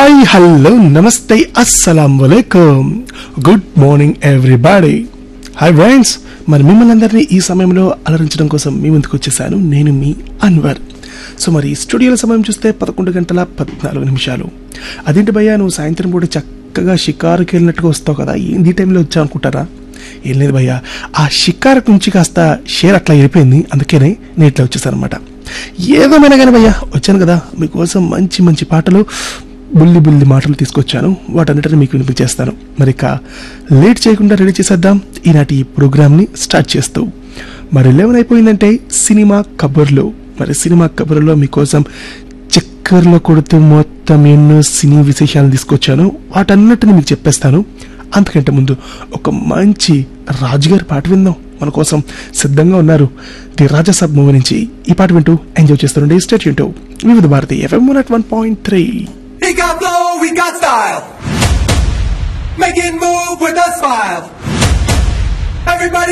Hi hello నమస్తే అస్సలం వలైకుం good morning everybody hi friends మరి మిమ్మల్ని అందరినీ ఈ సమయంలో అలరించడం కోసం మీ ముందుకు వచ్చేసాను నేను మీ అన్వర్ సో మరి స్టూడియోల సమయం చూస్తే పదకొండు గంటల పద్నాలుగు నిమిషాలు అదేంటి భయ్యా నువ్వు సాయంత్రం పూట చక్కగా షికారుకి వెళ్ళినట్టుగా వస్తావు కదా ఏంది ఈ టైంలో వచ్చావు అనుకుంటారా ఏం లేదు భయ్యా ఆ షికారు నుంచి కాస్త షేర్ అట్లా వెళ్ళిపోయింది అందుకనే నేను ఇట్లా వచ్చేసాను అనమాట ఏదేమైనా కానీ భయ్యా వచ్చాను కదా మీకోసం మంచి మంచి పాటలు బుల్లి బుల్లి మాటలు తీసుకొచ్చాను వాటన్నిటిని మీకు వినిపించేస్తాను మరి ఇక లేట్ చేయకుండా రెడీ చేసేద్దాం ఈనాటి ఈ ప్రోగ్రామ్ని స్టార్ట్ చేస్తూ మరి లెవెన్ అయిపోయిందంటే సినిమా కబుర్లు మరి సినిమా కబుర్లో మీకోసం చక్కర్లో కొడుతూ మొత్తం ఎన్నో సినీ విశేషాలు తీసుకొచ్చాను వాటన్నిటిని మీకు చెప్పేస్తాను అంతకంటే ముందు ఒక మంచి రాజుగారి పాట విందాం మన కోసం సిద్ధంగా ఉన్నారు ది రాజాసాబ్ మూవీ నుంచి ఈ పాట వింటూ ఎంజాయ్ చేస్తుండే స్టేట్ వింటూ Vividh Bharati FM one point three He got flow, we got style. Make it move with a smile. Everybody